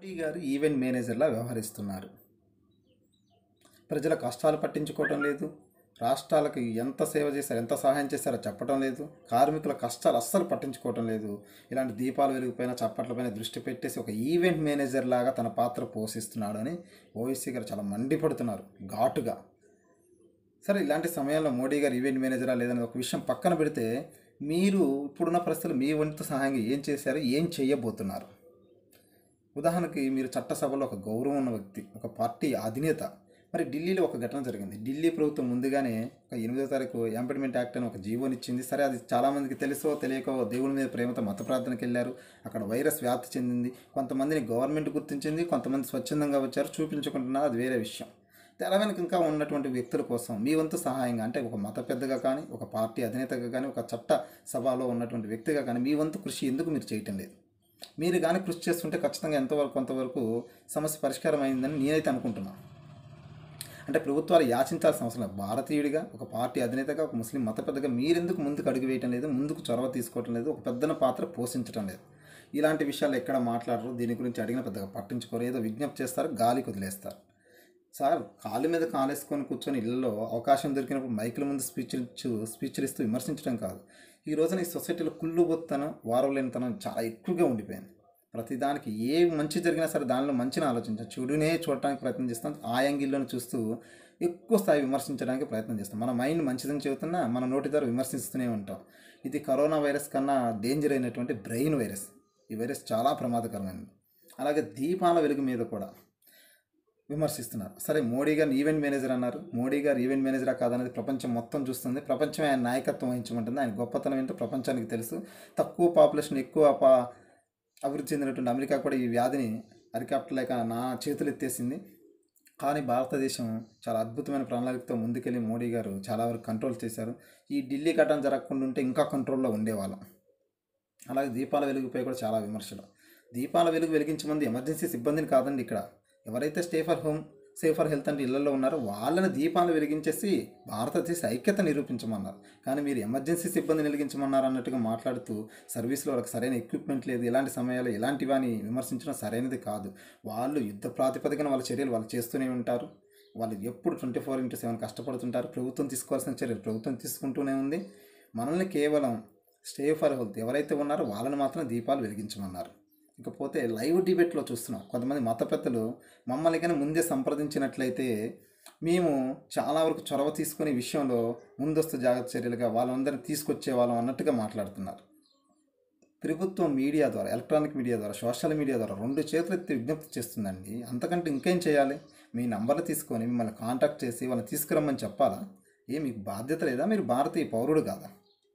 మోడీ గారు ఈవెంట్ మేనేజర్లా వ్యవహరిస్తున్నారు ప్రజల కష్టాలు పట్టించుకోవటం లేదు రాష్ట్రాలకు ఎంత సేవ చేశారు ఎంత సహాయం చేశారో చెప్పడం లేదు కార్మికుల కష్టాలు అస్సలు పట్టించుకోవటం లేదు ఇలాంటి దీపాలు వెలిగిపోయిన చప్పట్లపైన దృష్టి పెట్టేసి ఒక ఈవెంట్ మేనేజర్ లాగా తన పాత్ర పోషిస్తున్నాడు అని ఓవైసీ గారు చాలా మండిపడుతున్నారు ఘాటుగా సరే ఇలాంటి సమయంలో మోడీ గారు ఈవెంట్ మేనేజరా లేదని ఒక విషయం పక్కన పెడితే మీరు ఇప్పుడున్న పరిస్థితులు మీ వంతు సహాయంగా ఏం చేశారు ఏం చేయబోతున్నారు ఉదాహరణకి మీరు చట్టసభలో ఒక గౌరవం ఉన్న వ్యక్తి ఒక పార్టీ అధినేత మరి ఢిల్లీలో ఒక ఘటన జరిగింది ఢిల్లీ ప్రభుత్వం ముందుగానే ఒక ఎనిమిదో తారీఖు ఎంపీమెంట్ యాక్ట్ అని ఒక జీవోని ఇచ్చింది సరే అది చాలామందికి తెలుసో తెలియకో దేవుని మీద ప్రేమతో మత ప్రార్థనకి వెళ్ళారు అక్కడ వైరస్ వ్యాప్తి చెందింది కొంతమందిని గవర్నమెంట్ గుర్తించింది కొంతమంది స్వచ్ఛందంగా వచ్చారు చూపించుకుంటున్నారు అది వేరే విషయం తెర వెనుక ఇంకా ఉన్నటువంటి వ్యక్తుల కోసం మీ వంతు సహాయంగా అంటే ఒక మత పెద్దగా కానీ ఒక పార్టీ అధినేతగా కానీ ఒక చట్ట సభలో ఉన్నటువంటి వ్యక్తిగా కానీ మీ వంతు కృషి ఎందుకు మీరు చేయటం లేదు మీరు కానీ కృషి చేస్తుంటే ఖచ్చితంగా ఎంతవరకు కొంతవరకు సమస్య పరిష్కారం అయిందని నేనైతే అనుకుంటున్నాను అంటే ప్రభుత్వాలు యాచించాల్సిన అవసరం లేదు భారతీయుడిగా ఒక పార్టీ అధినేతగా ఒక ముస్లిం మత పెద్దగా మీరెందుకు ముందుకు అడుగు వేయటం లేదు ముందుకు చొరవ తీసుకోవటం లేదు ఒక పెద్దన పాత్ర పోషించడం లేదు ఇలాంటి విషయాలు ఎక్కడ మాట్లాడరు దీని గురించి అడిగిన పెద్దగా పట్టించుకోరు ఏదో విజ్ఞప్తి చేస్తారు గాలికి వదిలేస్తారు సార్ కాలు మీద కాలేసుకొని కూర్చొని ఇళ్ళలో అవకాశం దొరికినప్పుడు మైకుల ముందు స్పీచ్లు ఇచ్చు స్పీచ్లు ఇస్తూ విమర్శించడం కాదు ఈ రోజున ఈ సొసైటీలో కుళ్ళుబొత్తనం వారలేనితనం చాలా ఎక్కువగా ఉండిపోయింది ప్రతిదానికి ఏ మంచి జరిగినా సరే దానిలో మంచిని ఆలోచించాం చెడునే చూడటానికి ప్రయత్నం చేస్తాం ఆ యాంగిల్లోనే చూస్తూ ఎక్కువ స్థాయి విమర్శించడానికి ప్రయత్నం చేస్తాం మన మైండ్ మంచిదని చెబుతున్నా మన నోటి ద్వారా విమర్శిస్తూనే ఉంటాం ఇది కరోనా వైరస్ కన్నా డేంజర్ అయినటువంటి బ్రెయిన్ వైరస్ ఈ వైరస్ చాలా ప్రమాదకరమైనది అలాగే దీపాల వెలుగు మీద కూడా విమర్శిస్తున్నారు సరే మోడీ గారిని ఈవెంట్ మేనేజర్ అన్నారు మోడీ గారు ఈవెంట్ మేనేజరా కాదనేది ప్రపంచం మొత్తం చూస్తుంది ప్రపంచం ఆయన నాయకత్వం వహించమంటుంది ఆయన గొప్పతనం ఏంటో ప్రపంచానికి తెలుసు తక్కువ పాపులేషన్ ఎక్కువ పా అభివృద్ధి చెందినటువంటి అమెరికా కూడా ఈ వ్యాధిని అరికట్టలేక నా చేతులు ఎత్తేసింది కానీ భారతదేశం చాలా అద్భుతమైన ప్రణాళికతో ముందుకెళ్ళి మోడీ గారు చాలా వరకు కంట్రోల్ చేశారు ఈ ఢిల్లీ ఘటన జరగకుండా ఉంటే ఇంకా కంట్రోల్లో ఉండేవాళ్ళం అలాగే దీపాల వెలుగుపై కూడా చాలా విమర్శలు దీపాల వెలుగు వెలిగించమంది ఎమర్జెన్సీ సిబ్బందిని కాదండి ఇక్కడ ఎవరైతే stay for home safe for health అంటే ఇళ్లలో ఉన్నారో వాళ్ళని దీపాలు వెలిగించేసి భారతదేశ ఐక్యత నిరూపించమన్నారు కానీ మీరు ఎమర్జెన్సీ సిబ్బందిని వెలిగించమన్నారు అన్నట్టుగా మాట్లాడుతూ సర్వీస్లో వాళ్ళకి సరైన ఎక్విప్మెంట్ లేదు ఇలాంటి సమయాల్లో ఇలాంటివి అని విమర్శించడం సరైనది కాదు వాళ్ళు యుద్ధ ప్రాతిపదికన వాళ్ళ చర్యలు వాళ్ళు చేస్తూనే ఉంటారు వాళ్ళు ఎప్పుడు ట్వంటీ ఫోర్ ఇంటూ సెవెన్ కష్టపడుతుంటారు ప్రభుత్వం తీసుకోవాల్సిన చర్యలు ప్రభుత్వం తీసుకుంటూనే ఉంది మనల్ని కేవలం స్టే ఫర్ హెల్త్ ఎవరైతే ఉన్నారో వాళ్ళని మాత్రం దీపాలు వెలిగించమన్నారు ఇకపోతే లైవ్ డిబేట్లో చూస్తున్నాం కొంతమంది మత పెద్దలు మమ్మల్ని కానీ ముందే సంప్రదించినట్లయితే మేము చాలా వరకు చొరవ తీసుకునే విషయంలో ముందస్తు జాగ్రత్త చర్యలుగా వాళ్ళందరినీ తీసుకొచ్చే వాళ్ళం అన్నట్టుగా మాట్లాడుతున్నారు ప్రభుత్వం మీడియా ద్వారా ఎలక్ట్రానిక్ మీడియా ద్వారా సోషల్ మీడియా ద్వారా రెండు చేతులు ఎత్తి విజ్ఞప్తి చేస్తుందండి అంతకంటే ఇంకేం చేయాలి మీ నంబర్లు తీసుకొని మిమ్మల్ని కాంటాక్ట్ చేసి వాళ్ళని తీసుకురమ్మని చెప్పాలా ఏ మీకు బాధ్యత లేదా మీరు భారతీయ పౌరుడు కాదా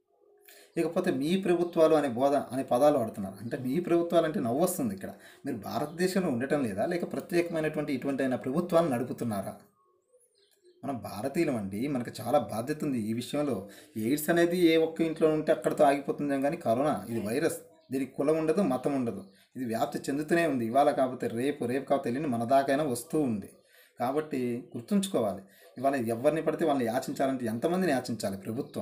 ఇకపోతే మీ ప్రభుత్వాలు అనే బోధ అనే పదాలు వాడుతున్నారు అంటే మీ ప్రభుత్వాలు అంటే నవ్వు వస్తుంది ఇక్కడ మీరు భారతదేశంలో ఉండటం లేదా లేక ప్రత్యేకమైనటువంటి ఇటువంటి అయిన ప్రభుత్వాన్ని నడుపుతున్నారా మనం భారతీయులం అండి మనకు చాలా బాధ్యత ఉంది ఈ విషయంలో ఎయిడ్స్ అనేది ఏ ఒక్క ఇంట్లో ఉంటే అక్కడితో ఆగిపోతుంది కానీ కరోనా ఇది వైరస్ దీనికి కులం ఉండదు మతం ఉండదు ఇది వ్యాప్తి చెందుతూనే ఉంది ఇవాళ కాకపోతే రేపు రేపు కాకపోతే వెళ్ళి మన దాకైనా వస్తూ ఉంది కాబట్టి గుర్తుంచుకోవాలి ఇవాళ ఎవరిని పడితే వాళ్ళని యాచించాలంటే ఎంతమందిని యాచించాలి ప్రభుత్వం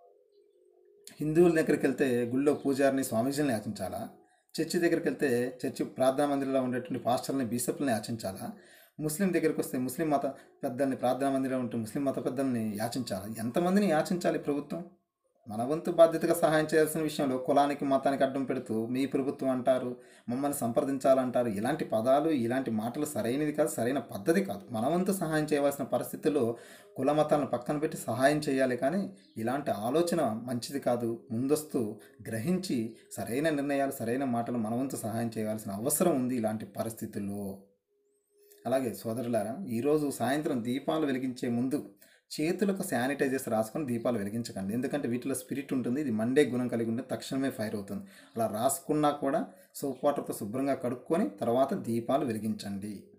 హిందువుల దగ్గరికి వెళ్తే గుళ్ళో పూజారిని స్వామీజీని యాచించాలా చర్చి దగ్గరికి వెళ్తే చర్చి ప్రార్థనా మందిరంలో ఉండేటువంటి పాస్టర్ని బీసెప్లని యాచించాలా ముస్లిం దగ్గరికి వస్తే ముస్లిం మత పెద్దల్ని ప్రార్థనా మందిరంలో ఉంటే ముస్లిం మత పెద్దల్ని యాచించాలా ఎంతమందిని యాచించాలి ప్రభుత్వం మన వంతు బాధ్యతగా సహాయం చేయాల్సిన విషయంలో కులానికి మతానికి అడ్డం పెడుతూ మీ ప్రభుత్వం అంటారు మమ్మల్ని సంప్రదించాలంటారు ఇలాంటి పదాలు ఇలాంటి మాటలు సరైనది కాదు సరైన పద్ధతి కాదు మన వంతు సహాయం చేయవలసిన పరిస్థితుల్లో కుల మతాలను పక్కన పెట్టి సహాయం చేయాలి కానీ ఇలాంటి ఆలోచన మంచిది కాదు ముందస్తు గ్రహించి సరైన నిర్ణయాలు సరైన మాటలు మన వంతు సహాయం చేయాల్సిన అవసరం ఉంది ఇలాంటి పరిస్థితుల్లో అలాగే సోదరులారా ఈరోజు సాయంత్రం దీపాలు వెలిగించే ముందు చేతులకు శానిటైజర్స్ రాసుకొని దీపాలు వెలిగించకండి ఎందుకంటే వీటిలో స్పిరిట్ ఉంటుంది ఇది మండే గుణం కలిగి ఉంటే తక్షణమే ఫైర్ అవుతుంది అలా రాసుకున్నా కూడా సోప్ వాటర్తో శుభ్రంగా కడుక్కొని తర్వాత దీపాలు వెలిగించండి